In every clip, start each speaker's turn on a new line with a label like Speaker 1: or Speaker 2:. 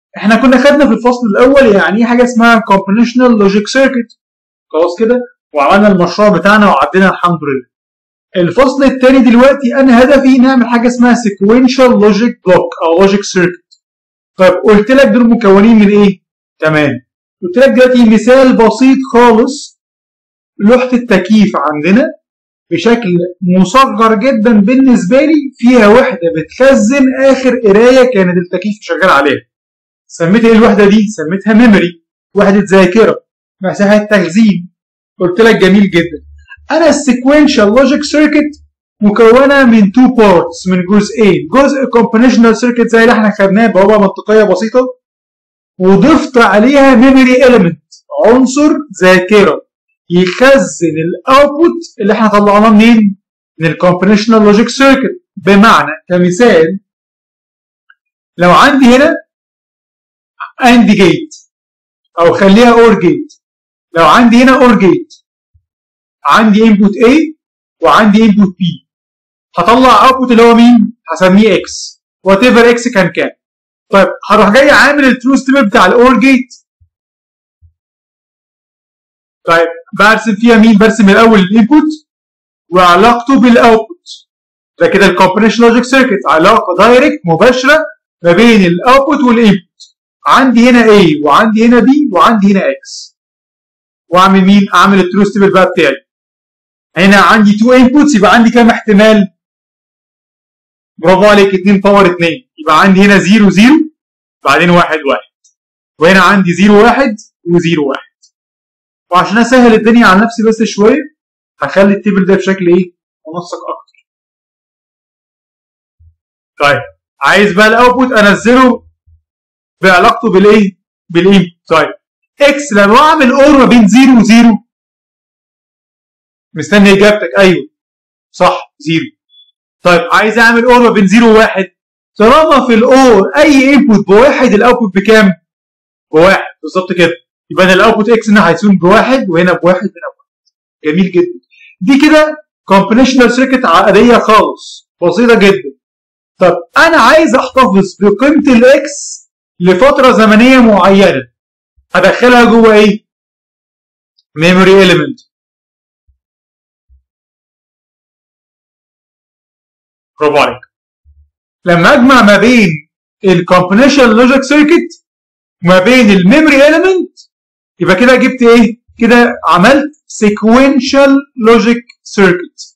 Speaker 1: احنا كنا خدنا في الفصل الاول يعني ايه حاجه اسمها combinational logic circuit خلاص كده وعملنا المشروع بتاعنا وعدينا الحمد لله الفصل الثاني دلوقتي انا هدفي نعمل حاجه اسمها sequential logic block او logic circuit طيب قلت لك دول مكونين من ايه تمام قلت لك دلوقتي مثال بسيط خالص لوحه التكييف عندنا بشكل مصغر جدا بالنسبه لي فيها وحده بتخزن اخر قرايه كانت التكييف شغال عليها سميت ايه الوحده دي سميتها ميموري وحده ذاكره مساحه تخزين قلت لك جميل جدا انا السيكوينشال لوجيك سيركت مكونه من تو بارتس من جزئين جزء كومبونيشنال سيركت زي اللي احنا خدناه بوابه منطقيه بسيطه وضفت عليها ميموري اليمنت عنصر ذاكره يخزن الاوتبوت اللي احنا طلعناه منين؟ من الكومبونيشنال لوجيك سيركت بمعنى كمثال لو عندي هنا اند جيت او خليها اور جيت لو عندي هنا اور جيت عندي انبوت A وعندي انبوت B هطلع اوتبوت اللي هو مين؟ هسميه اكس وات ايفر اكس كان كان طيب هروح جاي عامل الترو ستيبل بتاع الاور جيت طيب برسم فيها مين؟ برسم الاول الانبوت وعلاقته بالاوتبوت ده كده الكومبونيشن لوجيك سيركت علاقه دايركت مباشره ما بين الاوتبوت والانبوت عندي هنا A وعندي هنا B وعندي هنا X واعمل مين؟ اعمل الترو ستيبل بقى بتاعي هنا عندي 2 انبوتس يبقى عندي كام احتمال؟ برافو عليك 2 باور 2 يبقى عندي هنا 0 0 بعدين 1 1 وهنا عندي 0 1 و0 1 وعشان اسهل الدنيا على نفسي بس شويه هخلي التيبل ده بشكل ايه؟ منسق اكتر. طيب عايز بقى الاوتبوت انزله بعلاقته بالايه؟ بالانبوت طيب اكس لما اعمل اور ما بين 0 و0 مستني اجابتك ايوه صح 0 طيب عايز اعمل اور ما بين 0 و1 طالما في الاور اي انبوت بواحد الاوتبوت بكام؟ بواحد بالظبط كده يبقى انا الاوتبوت اكس هنا هيكون بواحد وهنا بواحد هنا بواحد جميل جدا دي كده كومبونيشنال سيركت عاديه خالص بسيطه جدا طب انا عايز احتفظ بقيمه الاكس لفتره زمنيه معينه هدخلها جوه ايه؟ ميموري اليمنت برافو عليك لما اجمع ما بين الكومبونيشن لوجيك سيركت وما بين الميموري اليمنت يبقى كده جبت ايه؟ كده عملت sequential logic circuit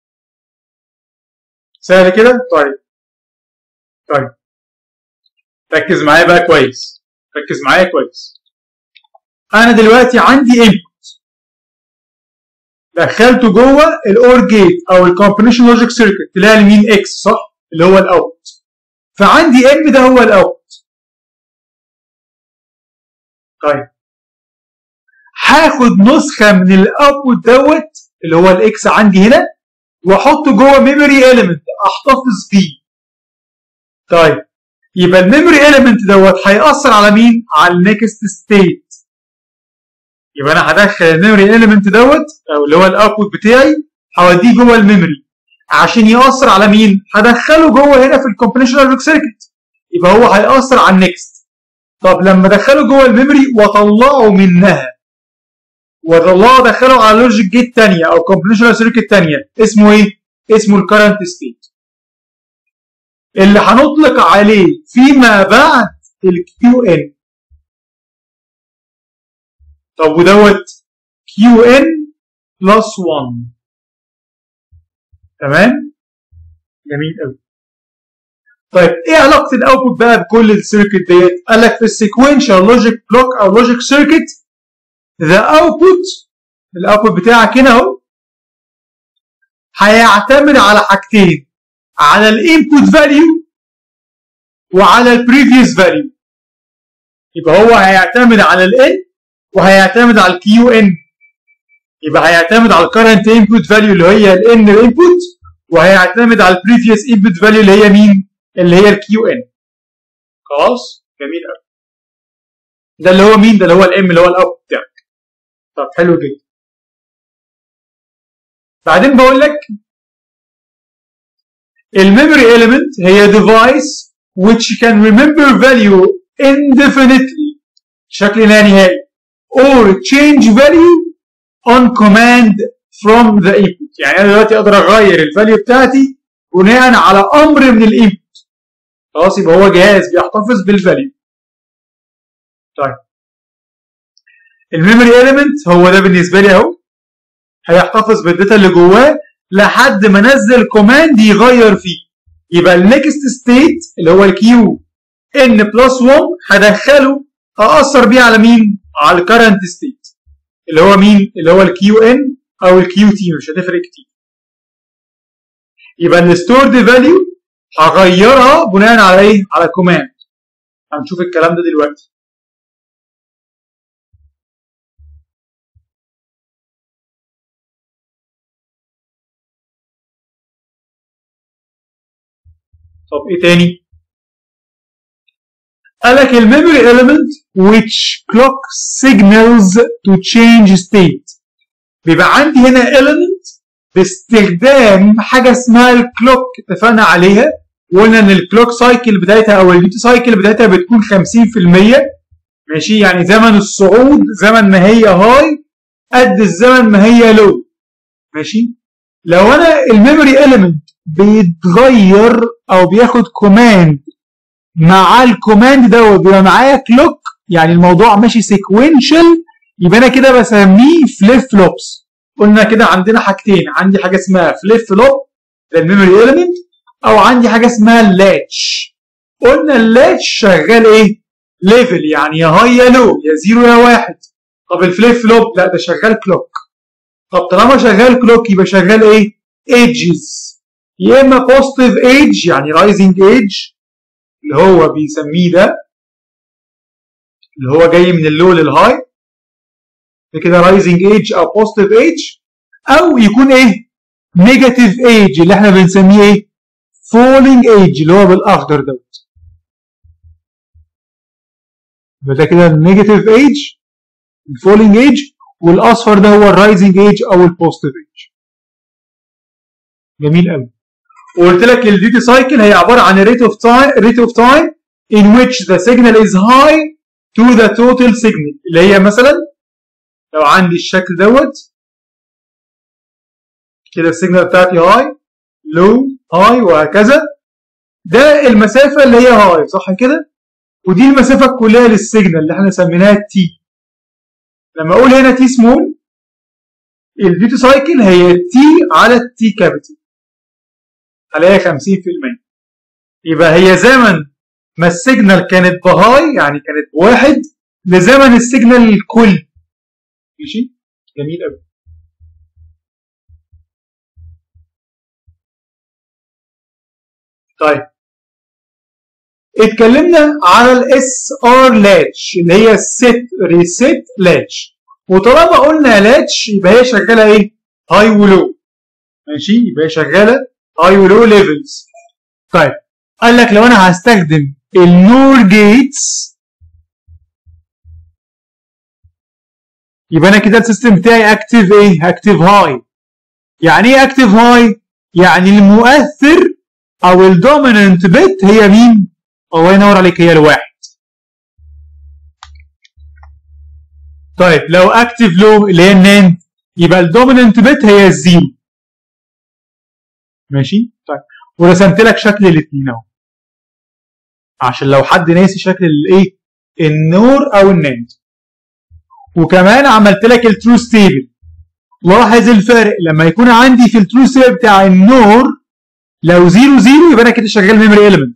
Speaker 1: سهل كده؟ طيب طيب ركز معايا بقى كويس ركز معايا كويس انا دلوقتي عندي input دخلته جوه الاور جيت او الكومبونيشن لوجيك سيركت تلاقي لمين اكس صح اللي هو الاوت فعندي ام ده هو الاوت طيب هاخد نسخه من الاوتبوت دوت اللي هو الاكس عندي هنا واحطه جوه ميموري اليمنت احتفظ بيه طيب يبقى الميموري اليمنت دوت هيأثر على مين؟ على النكست ستيت يبقى انا هدخل الميموري اليمنت دوت او اللي هو الاوتبوت بتاعي هوديه جوه الميموري عشان يأثر على مين؟ هدخله جوه هنا في الكومبونيشن لوجيك سيركت يبقى هو هيأثر على النكست طب لما ادخله جوه الميموري واطلعه منها واطلعه ادخله على لوجيك جيت ثانيه او كومبونيشن سيركت ثانيه اسمه ايه؟ اسمه الكرنت ستيت اللي هنطلق عليه فيما بعد الكيو ان طب ودوت كيو ان بلس 1 تمام جميل قوي طيب ايه علاقه الاوتبوت بقى بكل السيركت ديت قال لك في السيكوينشال لوجيك بلوك او لوجيك سيركت ذا اوتبوت الاوتبوت بتاعك هنا اهو هيعتمد على حاجتين على الانبوت فاليو وعلى البريفيوس فاليو يبقى هو هيعتمد على الان وهيعتمد على الكيو ان يبقى هيعتمد على الكرنت انبوت فاليو اللي هي الان انبوت وهيعتمد على البريفيوس انبوت فاليو اللي هي مين؟ اللي هي الكيو ان خلاص جميل قوي ده اللي هو مين؟ ده اللي هو الام اللي هو الاوت بتاعك طب حلو جدا بعدين بقول لك الميموري element هي device which can remember value indefinitely بشكل لا نهائي or change value on command from the input يعني انا دلوقتي اقدر اغير الفاليو بتاعتي بناء على امر من الانبوت خلاص يبقى هو جهاز بيحتفظ بالفاليو طيب الميموري اليمنت هو ده بالنسبه لي اهو هيحتفظ بالداتا اللي جواه لحد ما انزل كوماند يغير فيه يبقى النكست ستيت اللي هو الكيو ان بلس 1 هدخله ااثر بيه على مين؟ على الكرنت ستيت اللي هو مين؟ اللي هو الكيو ان او الكيو تي مش هتفرق كتير يبقى الستورد فاليو هغيرها بناء على ايه؟ على كوماند هنشوف الكلام ده دلوقتي طب ايه تاني؟ قال لك الميموري element which clock signals to change state بيبقى عندي هنا element باستخدام حاجه اسمها الكلوك اتفقنا عليها وقلنا ان الكلوك سايكل بتاعتها او الديوتي سايكل بتاعتها بتكون 50% ماشي يعني زمن الصعود زمن ما هي هاي قد الزمن ما هي لو ماشي لو انا الميموري element بيتغير او بياخد كوماند مع الكوماند دوت بيبقى معايا كلوك يعني الموضوع ماشي سيكوينشال يبقى انا كده بسميه فليب فلوبس قلنا كده عندنا حاجتين عندي حاجه اسمها فليب فلوب ده الميموري اليمنت او عندي حاجه اسمها اللاتش قلنا اللاتش شغال ايه ليفل يعني يا هاي يا لو يا زيرو يا واحد طب الفليب فلوب لا ده شغال كلوك طب طالما شغال كلوك يبقى شغال ايه ايدجز يا اما بوزيتيف ايدج يعني رايزنج ايدج اللي هو بيسميه ده اللي هو جاي من اللو للهاي ده كده رايزنج ايدج او بوزيتيف ايدج او يكون ايه نيجاتيف ايدج اللي احنا بنسميه ايه فولينج ايدج اللي هو بالاخضر دوت يبقى ده كده النيجاتيف ايدج الفولينج ايدج والاصفر ده هو الرايزنج ايدج او البوزيتيف ايدج جميل قوي وقلت لك الديوتي سايكل هي عباره عن ريت اوف تايم ريت اوف تايم in which the signal is high to the total signal اللي هي مثلا لو عندي الشكل دوت كده السيجنال بتاعتي هاي لو هاي وهكذا ده المسافه اللي هي هاي صح كده ودي المسافه الكليه للسيجنال اللي احنا سميناها تي لما اقول هنا تي سمول الديوتي سايكل هي تي على التي كابيتال هلاقيها 50% يبقى هي زمن ما السيجنال كانت بهاي يعني كانت بواحد لزمن السيجنال الكل ماشي جميل قوي طيب اتكلمنا على الاس ار لاتش اللي هي الست ريسيت لاتش وطالما قلنا لاتش يبقى هي شغاله ايه؟ هاي ولو ماشي يبقى هي شغاله هاي ولو ليفلز طيب قال لك لو انا هستخدم النور جيتس يبقى انا كده السيستم بتاعي اكتف ايه؟ اكتف هاي يعني ايه اكتف هاي؟ يعني المؤثر او الدوميننت بت هي مين؟ الله ينور عليك هي الواحد طيب لو اكتف لو اللي هي الناند يبقى الدوميننت بت هي الزيرو ماشي طيب ورسمت لك شكل الاثنين اهو عشان لو حد ناسي شكل الايه النور او الناند وكمان عملت لك الترو ستيبل لاحظ الفرق لما يكون عندي في الترو ستيبل بتاع النور لو زيرو زيرو يبقى انا كده شغال ميموري اليمنت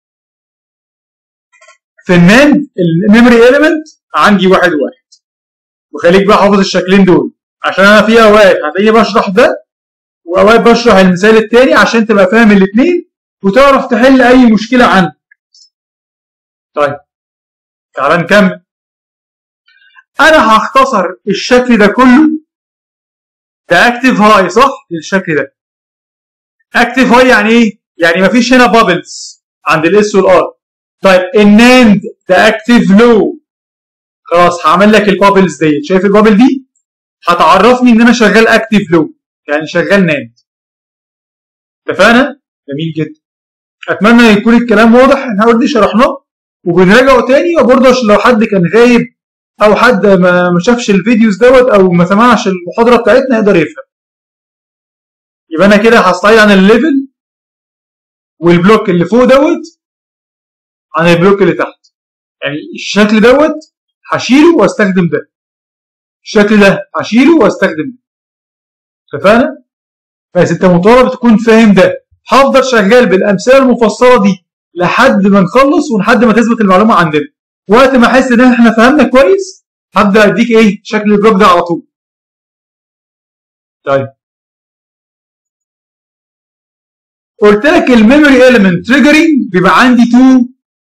Speaker 1: في الناند الميموري اليمنت عندي واحد واحد وخليك بقى حافظ الشكلين دول عشان انا في اوقات هتلاقيني بشرح ده واوقات بشرح المثال التاني عشان تبقى فاهم الاثنين وتعرف تحل اي مشكله عندك طيب تعال نكمل انا هختصر الشكل ده كله ده اكتف هاي صح للشكل ده اكتف هاي يعني ايه يعني مفيش هنا بابلز عند الاس والار طيب الناند ده اكتف لو خلاص هعمل لك البابلز ديت شايف البابل دي هتعرفني ان انا شغال اكتف لو يعني شغال ناند اتفقنا جميل جدا اتمنى يكون الكلام واضح احنا اوريدي شرحناه وبنراجعه تاني وبرضه عشان لو حد كان غايب او حد ما ما شافش الفيديوز دوت او ما سمعش المحاضره بتاعتنا يقدر يفهم يبقى انا كده هستعيد عن الليفل والبلوك اللي فوق دوت عن البلوك اللي تحت يعني الشكل دوت هشيله واستخدم ده الشكل ده هشيله واستخدم ده اتفقنا؟ بس انت مطالب تكون فاهم ده هفضل شغال بالامثله المفصله دي لحد ما نخلص ولحد ما تثبت المعلومه عندنا وقت ما احس ان احنا فهمنا كويس هبدا اديك ايه شكل البلوك ده على طول طيب قلت لك الميموري element triggering بيبقى عندي تو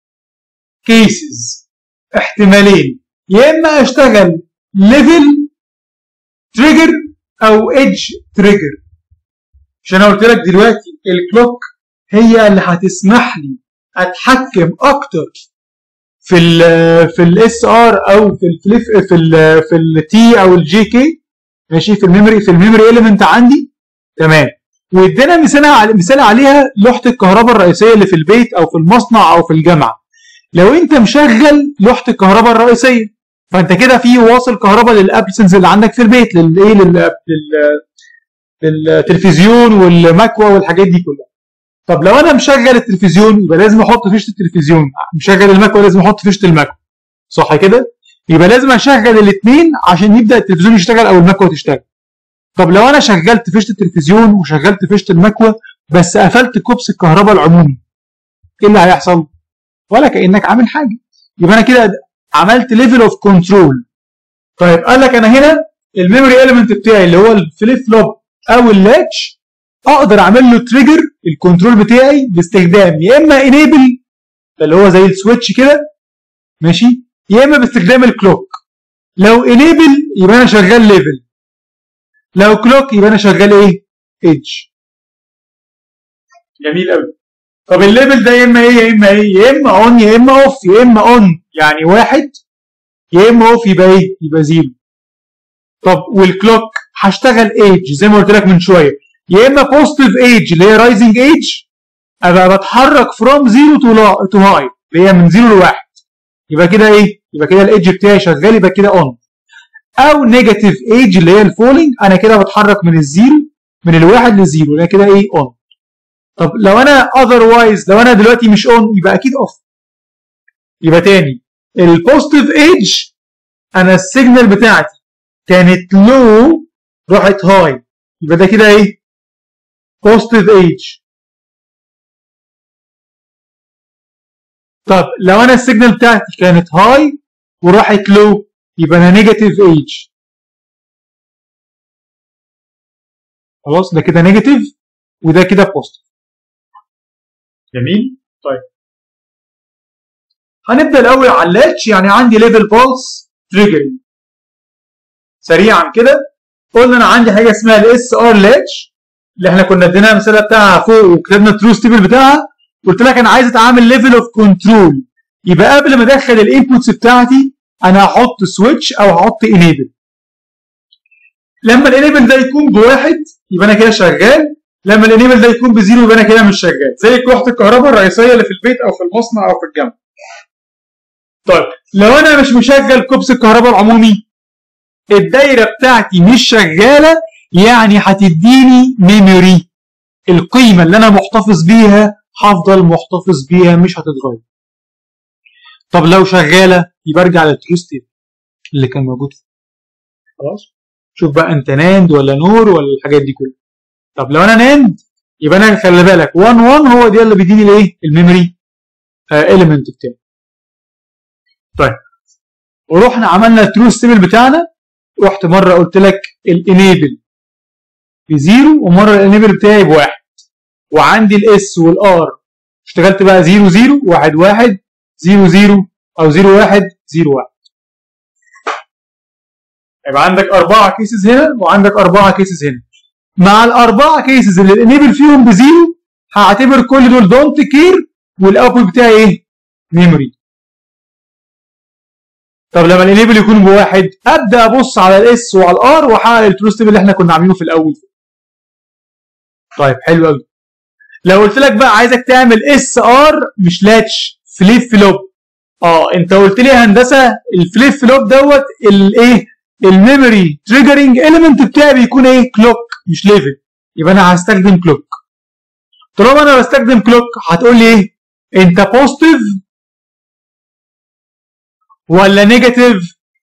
Speaker 1: كيسز احتمالين يا اما اشتغل ليفل تريجر او ايدج تريجر عشان انا قلت لك دلوقتي الكلوك هي اللي هتسمح لي اتحكم اكتر في ال في الاس ار او في الفليف في ال في التي او الجي كي ماشي في الميموري في الميموري اليمنت عندي تمام وادينا مثال على مثال عليها لوحه الكهرباء الرئيسيه اللي في البيت او في المصنع او في الجامعه لو انت مشغل لوحه الكهرباء الرئيسيه فانت كده في واصل كهرباء للابلسنس اللي عندك في البيت للايه لل للتلفزيون والمكوى والحاجات دي كلها طب لو انا مشغل التلفزيون يبقى لازم احط فيشه التلفزيون مشغل المكوى لازم احط فيشه المكوى صح كده يبقى لازم اشغل الاثنين عشان يبدا التلفزيون يشتغل او المكوى تشتغل طب لو انا شغلت فيشه التلفزيون وشغلت فيشه المكوى بس قفلت كوبس الكهرباء العمومي ايه اللي هيحصل ولا كانك عامل حاجه يبقى انا كده عملت ليفل اوف كنترول طيب قال لك انا هنا الميموري اليمنت بتاعي اللي هو الفليب فلوب او اللاتش اقدر اعمل له تريجر الكنترول بتاعي باستخدام يا اما انيبل اللي هو زي السويتش كده ماشي يا اما باستخدام الكلوك لو انيبل يبقى انا شغال ليفل لو كلوك يبقى انا شغال ايه ايدج جميل قوي طب الليفل ده يا اما ايه يا اما ايه يا اما اون يا اما اوف يا اما اون يعني واحد يا اما اوف يبقى ايه يبقى زيرو طب والكلوك هشتغل ايدج زي ما قلت لك من شويه يا اما بوزيتيف ايدج اللي هي رايزنج ايدج ابقى بتحرك فروم زيرو تو تو هاي اللي هي من زيرو لواحد يبقى كده ايه يبقى كده الايدج بتاعي شغال يبقى كده اون او نيجاتيف ايدج اللي هي الفولينج انا كده بتحرك من الزيرو من الواحد للزيرو يبقى كده ايه اون طب لو انا اذروايز لو انا دلوقتي مش اون يبقى اكيد اوف يبقى تاني البوزيتيف ايدج انا السيجنال بتاعتي كانت لو راحت هاي يبقى ده كده ايه بوزيتيف ايدج طب لو انا السيجنال بتاعتي كانت هاي وراحت لو يبقى انا نيجاتيف ايدج خلاص ده كده نيجاتيف وده كده بوزيتيف جميل طيب هنبدا الاول على اللاتش يعني عندي ليفل بالس تريجرنج سريعا كده قلنا انا عندي حاجه اسمها الاس ار لاتش اللي احنا كنا ادينا المثال بتاعها فوق وكتبنا الترو ستيبل بتاعها قلت لك انا عايز اتعامل ليفل اوف كنترول يبقى قبل ما ادخل الانبوتس بتاعتي انا هحط سويتش او هحط انيبل لما الانيبل ده يكون بواحد يبقى انا كده شغال لما الانيبل ده يكون بزيرو يبقى انا كده مش شغال زي لوحه الكهرباء الرئيسيه اللي في البيت او في المصنع او في الجامعه طيب لو انا مش مشغل كوبس الكهرباء العمومي الدايره بتاعتي مش شغاله يعني هتديني ميموري القيمه اللي انا محتفظ بيها هفضل محتفظ بيها مش هتتغير طب لو شغاله يبقى ارجع للترو ستيت اللي كان موجود فيه خلاص شوف بقى انت ناند ولا نور ولا الحاجات دي كلها طب لو انا ناند يبقى انا خلي بالك 1 1 هو ده اللي بيديني الايه الميموري اليمنت بتاعي طيب ورحنا عملنا الترو ستيبل بتاعنا رحت مره قلت لك الانيبل بزيرو ومره الانيبل بتاعي بواحد وعندي الاس والار اشتغلت بقى 0 0 1 1 0 0 او 0 1 0 1 يبقى عندك أربعة كيسز هنا وعندك أربعة كيسز هنا مع الأربعة كيسز اللي الانيبل فيهم بزيرو هعتبر كل دول دونت كير والاوتبوت بتاعي ايه؟ ميموري طب لما الانيبل يكون بواحد ابدا ابص على الاس وعلى الار واحقق الترو ستيب اللي احنا كنا عاملينه في الاول طيب حلو قوي لو قلت لك بقى عايزك تعمل اس ار مش لاتش فليب فلوب اه انت قلت لي يا هندسه الفليب فلوب دوت الايه الميموري تريجرنج اليمنت بتاعي بيكون ايه كلوك مش ليفل يبقى انا هستخدم كلوك طالما انا بستخدم كلوك هتقول لي ايه انت بوزيتيف ولا نيجاتيف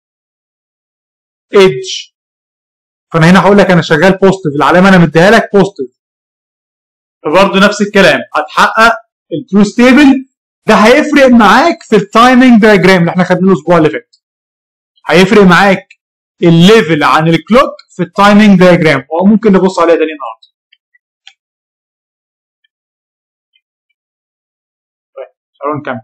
Speaker 1: ايدج فانا هنا هقول لك انا شغال بوزيتيف العلامه انا مديها لك بوزيتيف فبرضه نفس الكلام هتحقق الترو ستيبل ده هيفرق معاك في التايمنج دايجرام اللي احنا خدناه الاسبوع اللي فات هيفرق معاك الليفل عن الكلوك في التايمنج دايجرام وممكن نبص عليها تاني النهارده طيب تعالوا نكمل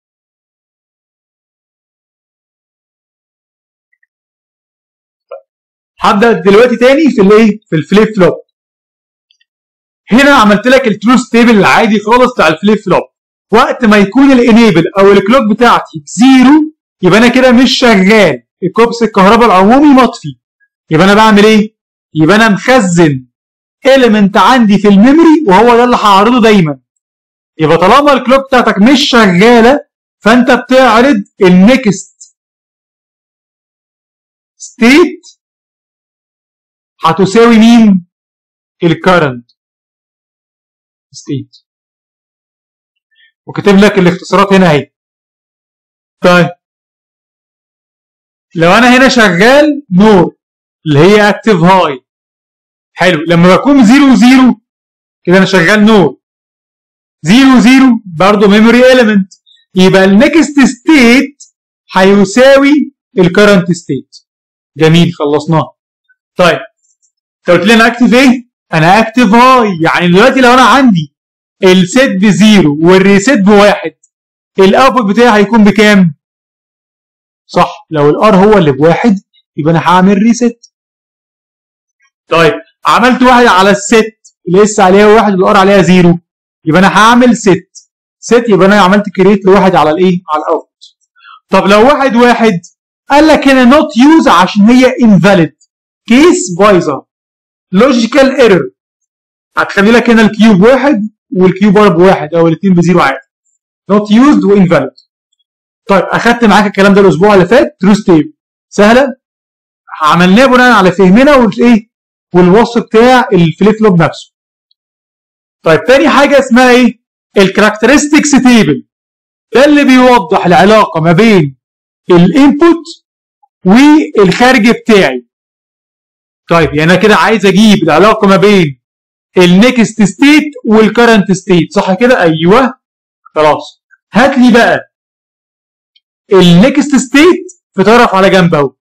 Speaker 1: هبدا دلوقتي تاني في الايه في الفليب فلوب هنا عملت لك الترو ستيبل العادي خالص بتاع الفليب فلوب وقت ما يكون الانيبل او الكلوك بتاعتي بزيرو يبقى انا كده مش شغال الكوبس الكهرباء العمومي مطفي يبقى انا بعمل ايه يبقى انا مخزن اليمنت عندي في الميموري وهو ده اللي هعرضه دايما يبقى طالما الكلوك بتاعتك مش شغاله فانت بتعرض النكست ستيت هتساوي مين الكرنت ستيت وكاتب لك الاختصارات هنا اهي طيب لو انا هنا شغال نور اللي هي اكتف هاي حلو لما بكون زيرو زيرو كده انا شغال نور زيرو زيرو برضه ميموري اليمنت يبقى النكست ستيت هيساوي الكرنت ستيت جميل خلصناه طيب انت قلت لي انا اكتف ايه؟ انا اكتف هاي يعني دلوقتي لو انا عندي السيت بزيرو والريسيت بواحد الاوتبوت بتاعي هيكون بكام؟ صح لو الار هو اللي بواحد يبقى انا هعمل ريسيت طيب عملت واحد على الست الاس عليها واحد والار عليها زيرو يبقى انا هعمل ست ست يبقى انا عملت كريت لواحد على الايه؟ على الاوتبوت طب لو واحد واحد قال لك هنا نوت يوز عشان هي انفاليد كيس بايظه لوجيكال ايرور هتخلي لك هنا الكيوب واحد والكيوب ار بواحد او الاثنين بزيرو عادي نوت يوزد وانفاليد طيب اخدت معاك الكلام ده الاسبوع اللي فات ترو ستيب سهله عملناه بناء على فهمنا والايه والوصف بتاع الفليب فلوب نفسه طيب تاني حاجه اسمها ايه الكاركترستكس تيبل ده اللي بيوضح العلاقه ما بين الانبوت والخارج بتاعي طيب يعني انا كده عايز اجيب العلاقه ما بين النكست ستيت والكرنت ستيت صح كده ايوه خلاص هات لي بقى النكست ستيت في طرف على جنب اهو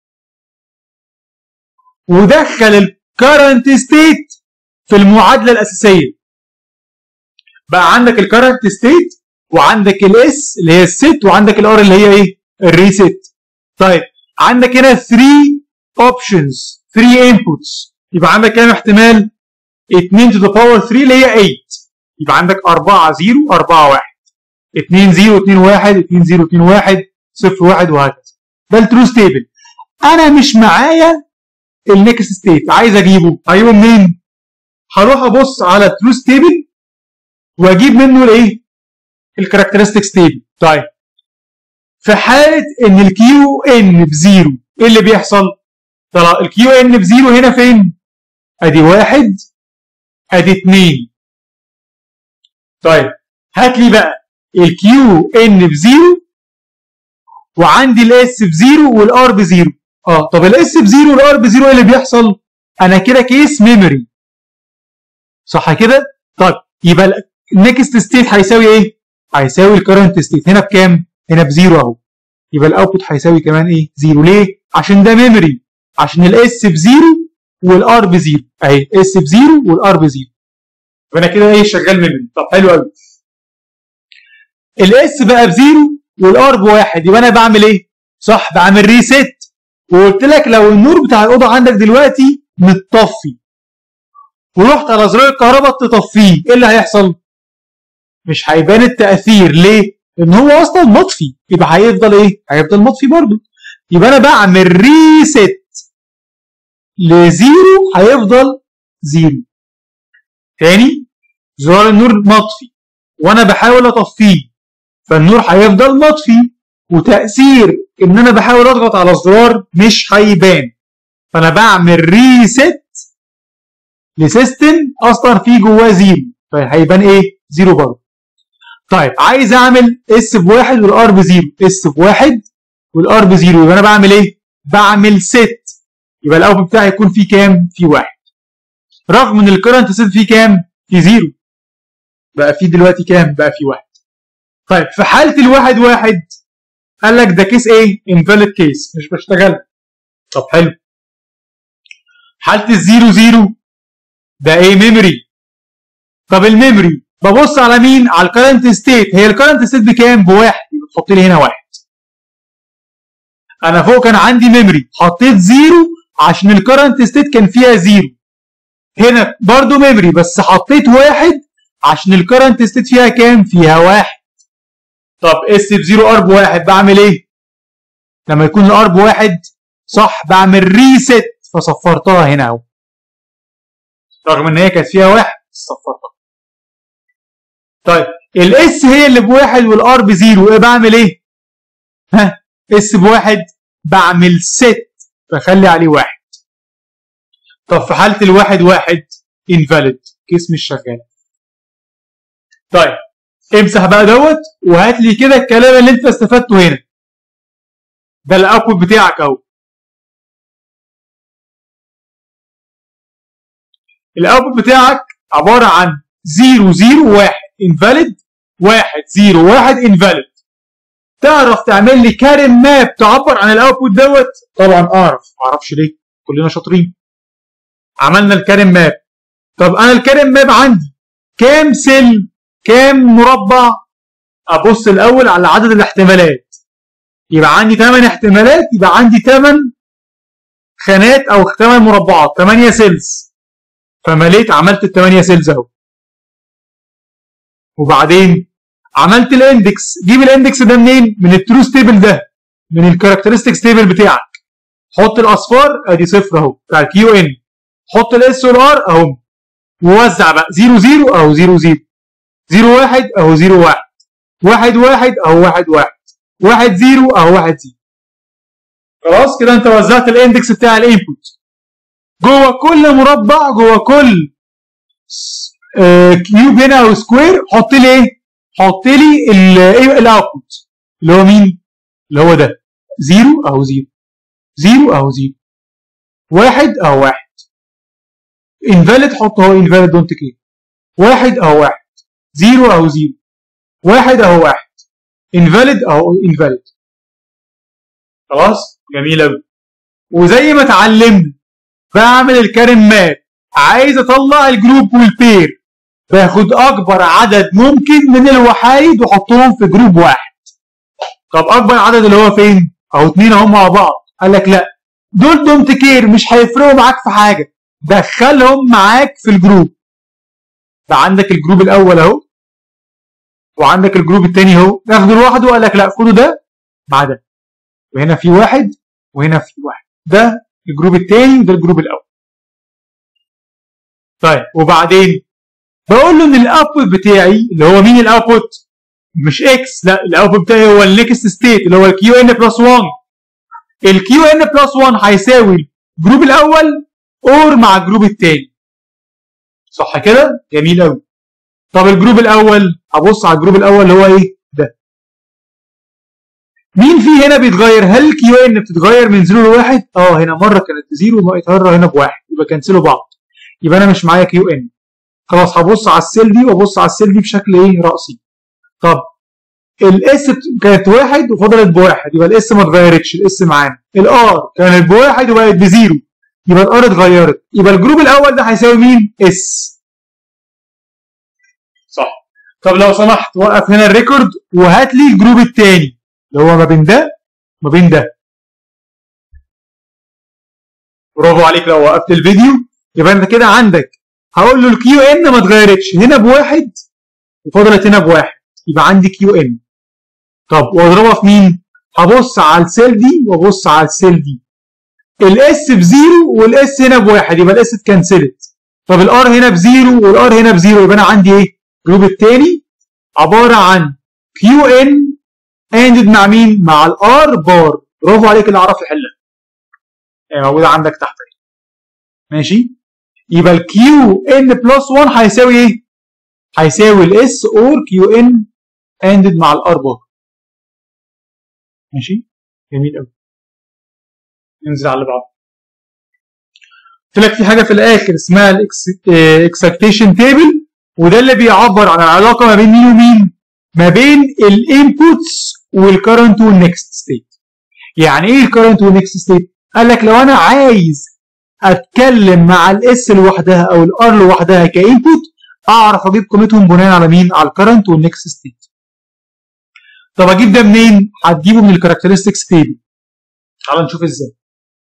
Speaker 1: ودخل الكرنت ستيت في المعادله الاساسيه بقى عندك الكرنت ستيت وعندك الاس اللي هي الست وعندك الار اللي هي ايه الريست طيب عندك هنا 3 اوبشنز 3 انبوتس يبقى عندك كام احتمال 2 to the power 3 اللي هي 8 يبقى عندك 4 0 4 1 2 0 2 1 2 0 2 1 0 1 وهكذا ده الترو ستيبل انا مش معايا النكست ستيت عايز اجيبه اجيبه منين؟ هروح ابص على الترو ستيبل واجيب منه الايه؟ الكاركترستيك ستيبل طيب في حاله ان الكيو ان بزيرو ايه اللي بيحصل؟ طلع الكيو ان بزيرو هنا فين؟ ادي واحد ادي اتنين طيب هات لي بقى الكيو ان بزيرو وعندي الاس بزيرو والار بزيرو اه طب الاس بزيرو والار بزيرو ايه اللي بيحصل؟ انا كده كيس ميموري صح كده؟ طيب يبقى النكست ستيت هيساوي ايه؟ هيساوي الكرنت ستيت هنا بكام؟ هنا بزيرو اهو يبقى الاوتبوت هيساوي كمان ايه؟ زيرو ليه؟ عشان ده ميموري عشان الاس بزيرو والار بزيرو اهي اس بزيرو والار بزيرو يبقى انا كده ايه شغال ميموري طب حلو قوي الاس بقى بزيرو والار بواحد يبقى انا بعمل ايه؟ صح بعمل ريست وقلت لك لو النور بتاع الاوضه عندك دلوقتي متطفي ورحت على زرار الكهرباء تطفيه ايه اللي هيحصل؟ مش هيبان التاثير ليه؟ لان هو اصلا مطفي يبقى هيفضل ايه؟ هيفضل مطفي برضه يبقى انا بعمل ريست لزيرو هيفضل زيرو تاني زرار النور مطفي وانا بحاول اطفيه فالنور هيفضل مطفي وتاثير ان انا بحاول اضغط على الزرار مش هيبان فانا بعمل ريست لسيستم اصلا فيه جواه زيرو فهيبان ايه؟ زيرو برضه. طيب عايز اعمل اس بواحد والار بزيرو اس بواحد والار بزيرو يبقى انا بعمل ايه؟ بعمل ست يبقى الاوتبوت بتاعي يكون فيه كام؟ فيه واحد. رغم ان الكرنت ست فيه كام؟ فيه زيرو. بقى فيه دلوقتي كام؟ بقى فيه واحد. طيب في حاله الواحد واحد قال لك ده كيس ايه؟ انفاليد كيس مش بشتغل. طب حلو. حاله الزيرو زيرو ده ايه ميموري طب الميموري ببص على مين على الكرنت ستيت هي الكرنت ستيت بكام بواحد تحط لي هنا واحد انا فوق كان عندي ميموري حطيت زيرو عشان الكرنت ستيت كان فيها زيرو هنا برضو ميموري بس حطيت واحد عشان الكرنت ستيت فيها كام فيها واحد طب اس بزيرو ار بواحد بعمل ايه لما يكون الار بواحد صح بعمل ريست فصفرتها هنا اهو رغم ان هي كانت فيها واحد صفرتها طيب الاس هي اللي بواحد والار بزيرو ايه بعمل ايه؟ ها اس بواحد بعمل ست بخلي عليه واحد طب في حاله الواحد واحد انفاليد كيس مش شغال طيب امسح بقى دوت وهات لي كده الكلام اللي انت استفدته هنا ده الاوتبوت بتاعك اهو الاوتبوت بتاعك عباره عن 0 0 1 انفاليد 1 0 1 انفاليد تعرف تعمل لي كارم ماب تعبر عن الاوتبوت دوت طبعا اعرف ما اعرفش ليه كلنا شاطرين عملنا الكارم ماب طب انا الكارم ماب عندي كام سيل كام مربع ابص الاول على عدد الاحتمالات يبقى عندي 8 احتمالات يبقى عندي 8 خانات او 8 مربعات 8 سيلز فمليت عملت ال 8 سيلز اهو وبعدين عملت الاندكس جيب الاندكس ده منين من الترو ستيبل ده من الكاركترستيك ستيبل بتاعك حط الاصفار ادي صفر اهو بتاع الكيو ان حط الاس والار اهو ووزع بقى 0 0 اهو 0 0 0 1 اهو 0 1 1 1 اهو 1 1 1 0 اهو 1 0 خلاص كده انت وزعت الاندكس بتاع الانبوت جوه كل مربع جوه كل كيوب هنا او سكوير حط لي ايه؟ حط لي ايه الاوتبوت اللي هو مين؟ اللي هو ده زيرو اهو زيرو زيرو اهو زيرو واحد اهو واحد انفاليد حط اهو انفاليد دونت كير واحد اهو واحد زيرو اهو زيرو واحد اهو واحد انفاليد اهو انفاليد خلاص جميل قوي وزي ما اتعلمنا بعمل الكارم ماب عايز اطلع الجروب والبير باخد اكبر عدد ممكن من الوحايد واحطهم في جروب واحد طب اكبر عدد اللي هو فين اهو اتنين اهم مع بعض قال لك لا دول دونت كير مش هيفرقوا معاك في حاجه دخلهم معاك في الجروب ده عندك الجروب الاول اهو وعندك الجروب الثاني اهو ناخده لوحده وقال لك لا خده ده مع ده وهنا في واحد وهنا في واحد ده الجروب الثاني وده الجروب الاول طيب وبعدين بقول له ان الاوتبوت بتاعي اللي هو مين الاوتبوت مش اكس لا الاوتبوت بتاعي هو النكست ستيت اللي هو الكيو ان بلس 1 الكيو ان بلس 1 هيساوي الجروب الاول اور مع الجروب الثاني صح كده جميل قوي طب الجروب الاول هبص على الجروب الاول اللي هو ايه ده مين فيه هنا بيتغير هل الكيو ان بتتغير من 0 ل 1 اه هنا مره كانت 0 ومره هنا بواحد يبقى كنسلوا بعض يبقى انا مش معايا كيو ان خلاص هبص على السيل دي وابص على السيل دي بشكل ايه راسي طب الاس كانت واحد وفضلت بواحد يبقى الاس ما اتغيرتش الاس معانا الار كانت بواحد وبقت بزيرو يبقى الار اتغيرت يبقى الجروب الاول ده هيساوي مين اس صح طب لو سمحت وقف هنا الريكورد وهات لي الجروب الثاني اللي هو ما بين ده وما بين ده برافو عليك لو وقفت الفيديو يبقى انت كده عندك هقول له الكيو ان ما اتغيرتش هنا بواحد وفضلت هنا بواحد يبقى عندي كيو ان طب واضربها في مين؟ هبص على السيل دي وابص على السيل دي الاس بزيرو والاس هنا بواحد يبقى الاس اتكنسلت طب الار هنا بزيرو والار هنا بزيرو يبقى انا عندي ايه؟ الجروب الثاني عباره عن كيو ان اندد مع مين؟ مع الار بار برافو عليك اللي عرف يحلها هي موجوده عندك تحت اهي ماشي يبقى الكيو ان بلس 1 هيساوي ايه؟ هيساوي الاس اور كيو ان اندد مع الار بار ماشي جميل قوي ننزل على اللي بعده قلت لك في حاجه في الاخر اسمها الاكسكتيشن تيبل وده اللي بيعبر عن العلاقه ما بين مين ومين ما بين الانبوتس والكرنت والنكست ستيت يعني ايه الكرنت والنكست ستيت قال لك لو انا عايز اتكلم مع الاس لوحدها او الار لوحدها كانبوت اعرف اجيب قيمتهم بناء على مين على الكرنت والنكست ستيت طب اجيب ده منين هتجيبه من الكاركترستكس تيبل تعال نشوف ازاي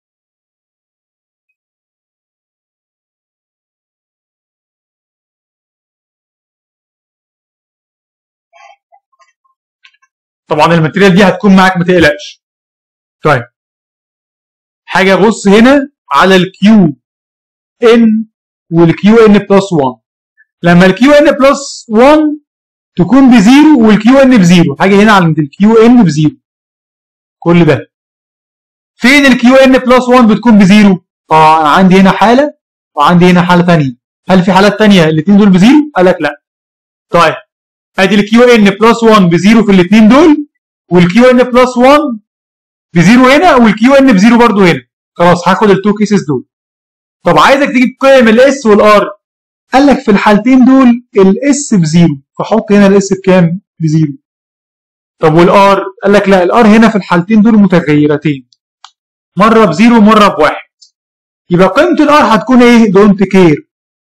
Speaker 1: طبعا الماتيريال دي هتكون معاك ما تقلقش طيب حاجه بص هنا على الكيو ان والكيو ان بلس 1 لما الكيو ان بلس 1 تكون بزيرو والكيو ان بزيرو حاجه هنا عند الكيو ان بزيرو كل ده فين الكيو ان بلس 1 بتكون بزيرو اه انا عندي هنا حاله وعندي هنا حاله ثانيه هل في حالات ثانيه الاثنين دول بزيرو قال لك لا طيب ادي الكيو ان بلس 1 بزيرو في الاثنين دول والكيو ان بلس 1 بزيرو هنا والكيو ان بزيرو برضو هنا خلاص هاخد التو كيسز دول طب عايزك تجيب قيم الاس والار قال لك في الحالتين دول الاس بزيرو فحط هنا الاس بكام؟ بزيرو طب والار؟ قال لك لا الار هنا في الحالتين دول متغيرتين مره بزيرو ومره بواحد يبقى قيمه الار هتكون ايه؟ دونت كير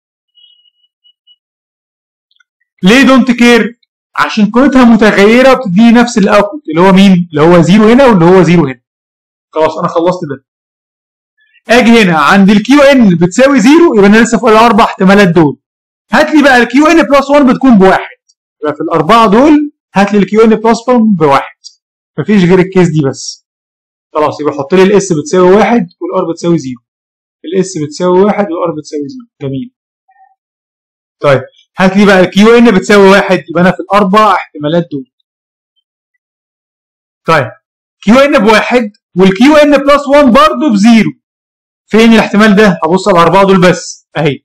Speaker 1: ليه دونت كير؟ عشان قيمتها متغيره بتديني نفس الاوتبوت اللي هو مين؟ اللي هو زيرو هنا واللي هو زيرو هنا خلاص انا خلصت ده اجي هنا عند الكيو ان بتساوي زيرو يبقى انا لسه فوق الاربع احتمالات دول هات لي بقى الكيو ان بلس 1 بتكون بواحد يبقى في الاربعه دول هات لي الكيو ان بلس 1 بواحد مفيش غير الكيس دي بس خلاص يبقى حط لي الاس بتساوي واحد والار بتساوي زيرو الاس بتساوي واحد والار بتساوي زيرو جميل طيب هات لي بقى الكيو ان بتساوي واحد يبقى انا في الاربع احتمالات دول طيب كيو ان بواحد والكيو ان بلس 1 برضه بزيرو فين الاحتمال ده؟ هبص على الاربعه دول بس اهي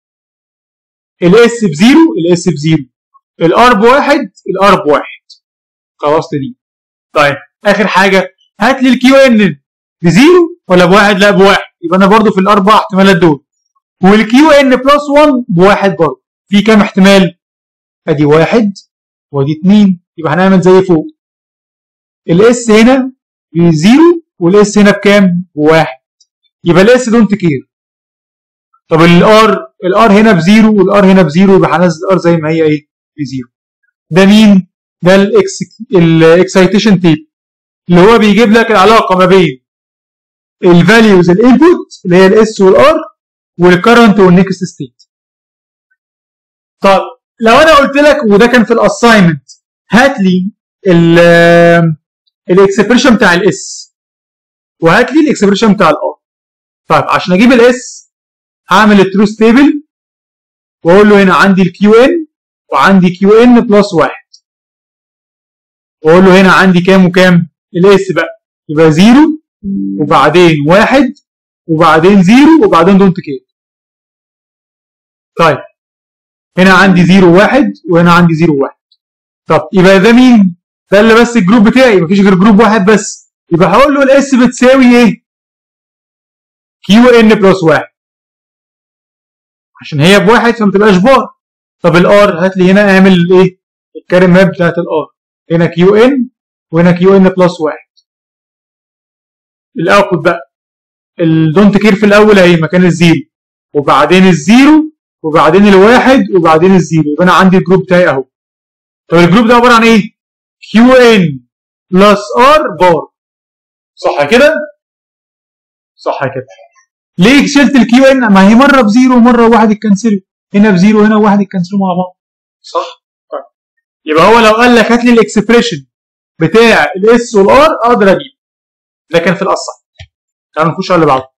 Speaker 1: الاس بزيرو الاس بزيرو الار بواحد الار بواحد خلاص دي طيب اخر حاجه هات لي الكيو ان بزيرو ولا بواحد؟ لا بواحد يبقى انا برضو في الاربع احتمالات دول والكيو ان بلس 1 بواحد برضو في كام احتمال؟ ادي واحد وادي اتنين يبقى هنعمل زي فوق الاس هنا بزيرو والاس هنا بكام؟ بواحد يبقى الاس دونت كير طب الار الار هنا بزيرو والار هنا بزيرو يبقى هنزل الار زي ما هي ايه بزيرو ده مين ده الاكس الاكسايتيشن تيب اللي هو بيجيب لك العلاقه ما بين الفاليوز الانبوت اللي هي الاس والار والكرنت والنكست ستيت طب لو انا قلت لك وده كان في الاساينمنت هات لي الاكسبريشن بتاع الاس وهات لي الاكسبريشن بتاع الار طيب عشان اجيب الاس هعمل التروث تيبل واقول له هنا عندي الكيو ان وعندي كيو ان بلس واحد واقول له هنا عندي كام وكام الاس بقى يبقى زيرو وبعدين واحد وبعدين زيرو وبعدين دونت كير طيب هنا عندي زيرو واحد وهنا عندي زيرو واحد طب يبقى ده مين؟ ده اللي بس الجروب بتاعي مفيش غير جروب واحد بس يبقى هقول له الاس بتساوي ايه؟ كيو ان بلس واحد عشان هي بواحد فما تبقاش بار طب الار هات لي هنا اعمل ايه الكاري ماب بتاعت الار هنا كيو ان وهنا كيو ان بلس واحد الاوتبوت بقى الدونت كير في الاول اهي مكان الزيرو وبعدين الزيرو وبعدين الواحد وبعدين الزيرو يبقى انا عندي الجروب بتاعي اهو طب الجروب ده عباره عن ايه كيو ان بلس ار بار صح كده صح كده ليه شلت الكيو ان ما هي مره بزيرو ومره واحد يتكنسلوا هنا بزيرو هنا واحد يتكنسلوا مع بعض صح طيب. يبقى هو لو قال لك هات لي الاكسبريشن بتاع الاس والار اقدر اجيب ده كان في الاصح تعالوا نخش على اللي بعده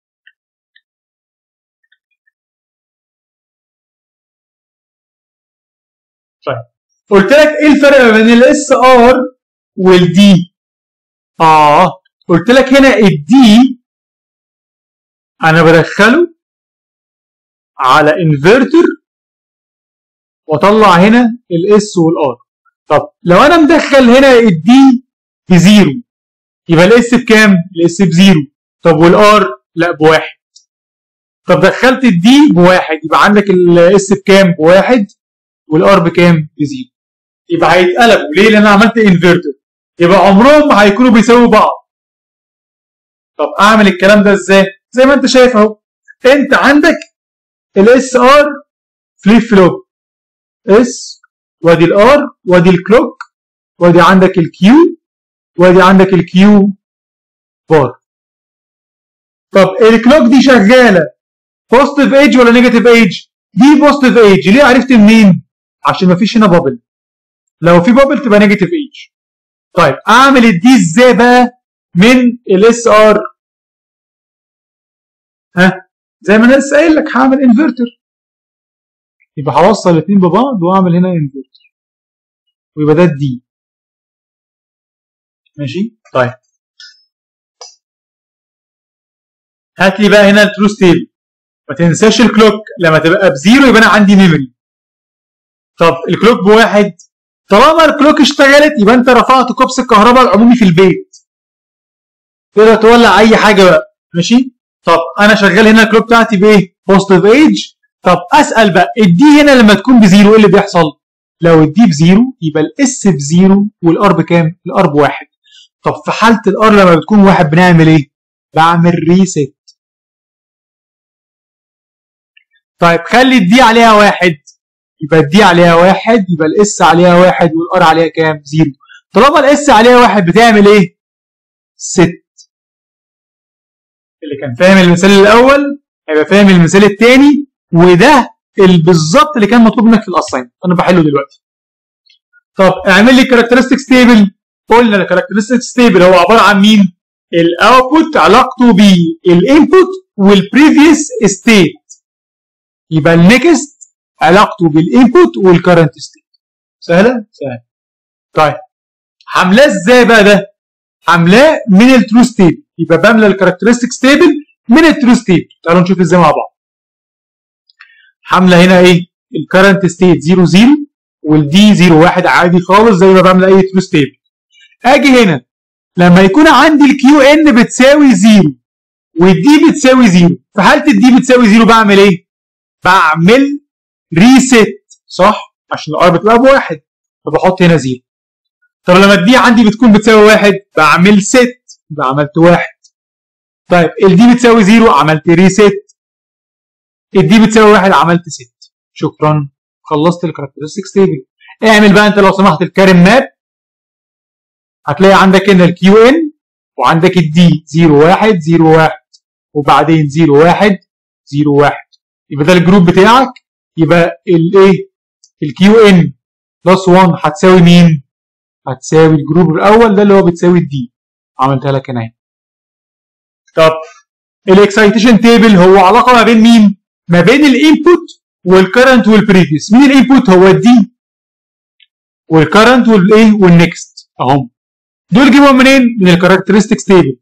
Speaker 1: طيب قلت لك ايه الفرق ما بين الاس ار والدي اه قلت لك هنا الدي انا بدخله على انفرتر واطلع هنا الاس والار طب لو انا مدخل هنا الدي بزيرو يبقى الاس بكام؟ الاس بزيرو طب والار؟ لا بواحد طب دخلت الدي بواحد يبقى عندك الاس بكام؟ بواحد والار بكام؟ بزيرو يبقى هيتقلبوا ليه؟ لان انا عملت انفرتر يبقى عمرهم ما هيكونوا بيساووا بعض طب اعمل الكلام ده ازاي؟ زي ما انت شايف اهو انت عندك الاس ار فليب فلوب اس وادي الار وادي الكلوك وادي عندك الكيو وادي عندك الكيو بار طب الكلوك دي شغاله بوزيتيف ايج ولا نيجاتيف ايج؟ دي بوزيتيف ايج ليه عرفت منين؟ عشان مفيش هنا بابل لو في بابل تبقى نيجاتيف ايج طيب اعمل الدي ازاي بقى من الاس ار ها زي ما انا لسه قايل لك هعمل انفرتر يبقى هوصل الاثنين ببعض واعمل هنا انفرتر ويبقى ده الدي ماشي طيب هات لي بقى هنا التروث تيبل ما تنساش الكلوك لما تبقى بزيرو يبقى انا عندي ميموري طب الكلوك بواحد طالما الكلوك اشتغلت يبقى انت رفعت كوبس الكهرباء العمومي في البيت تقدر تولع اي حاجه بقى ماشي طب انا شغال هنا الكلوك بتاعتي بايه بوزيتيف ايج طب اسال بقى الدي هنا لما تكون بزيرو ايه اللي بيحصل لو الدي بزيرو يبقى الاس بزيرو والار بكام الار بواحد طب في حاله الار لما بتكون واحد بنعمل ايه بعمل ريست طيب خلي الدي عليها واحد يبقى الدي عليها واحد يبقى الاس عليها واحد والار عليها كام زيرو طالما الاس عليها واحد بتعمل ايه ست اللي كان فاهم المثال الاول هيبقى فاهم المثال الثاني وده بالظبط اللي كان مطلوب منك في الاساين انا بحله دلوقتي طب اعمل لي كاركترستكس تيبل قلنا الكاركترستكس تيبل هو عباره عن مين الاوتبوت علاقته بالانبوت والبريفيوس ستيت يبقى النكست علاقته بالانبوت والكرنت ستيت سهله سهله طيب حملاه ازاي بقى ده حملاه من التروث تيبل يبقى بملى الكاركترستكس تيبل من التروث تيبل تعالوا نشوف ازاي مع بعض حامله هنا ايه الكرنت ستيت 0 0 والدي 0 1 عادي خالص زي ما بعمل اي تروث تيبل اجي هنا لما يكون عندي الكيو ان بتساوي 0 والدي بتساوي 0 في حاله الدي بتساوي 0 بعمل ايه بعمل ريست صح عشان الار بتبقى بواحد فبحط هنا 0 طب لما الدي عندي بتكون بتساوي 1 بعمل ست يبقى عملت 1 طيب الدي بتساوي 0 عملت ريست الدي بتساوي 1 عملت 6 شكرا خلصت الكاركترستكس تيبل اعمل بقى انت لو سمحت الكارم ماب هتلاقي عندك هنا الكيو ان وعندك الدي 0 1 0 1 وبعدين 0 1 0 1 يبقى ده الجروب بتاعك يبقى الايه الكيو ان بلس 1 هتساوي مين؟ هتساوي الجروب الاول ده اللي هو بتساوي الدي عملتها لك هنا طب الاكسايتيشن تيبل هو علاقه ما بين مين؟ ما بين الانبوت والكرنت والبريفيوس مين الانبوت هو الدي والكرنت والايه والنكست اهم دول جيبهم منين؟ من الكاركترستكس تيبل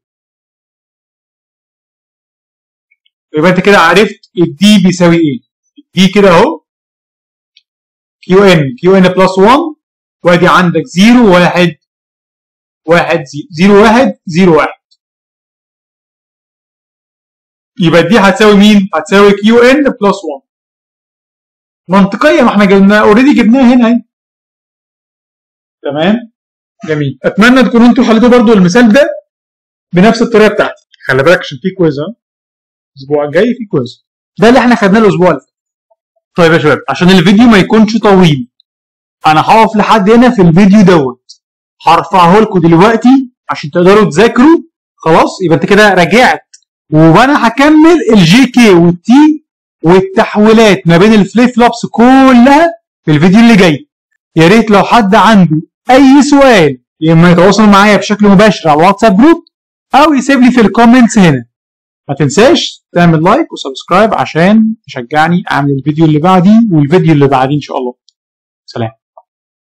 Speaker 1: يبقى انت كده عرفت الدي بيساوي ايه الدي كده اهو كيو ان كيو ان بلس 1 وادي عندك 0 1 1 0 1 0 1 يبقى دي هتساوي مين؟ هتساوي كيو ان بلس 1 منطقية ما احنا جبنا اوريدي جبناها هنا اهي تمام جميل اتمنى تكونوا انتوا حليتوا برضو المثال ده بنفس الطريقه بتاعتي خلي بالك عشان في كويز ها الاسبوع الجاي في كويز ده اللي احنا خدناه الاسبوع اللي فات طيب يا شباب عشان الفيديو ما يكونش طويل انا هقف لحد هنا في الفيديو دوت هرفعه لكم دلوقتي عشان تقدروا تذاكروا خلاص يبقى انت كده راجعت وانا هكمل الجي كي والتي والتحويلات ما بين الفليب فلوبس كلها في الفيديو اللي جاي يا ريت لو حد عنده اي سؤال يا اما يتواصل معايا بشكل مباشر على الواتساب جروب او يسيب لي في الكومنتس هنا ما تنساش تعمل لايك وسبسكرايب عشان تشجعني اعمل الفيديو اللي بعدي والفيديو اللي بعديه ان شاء الله سلام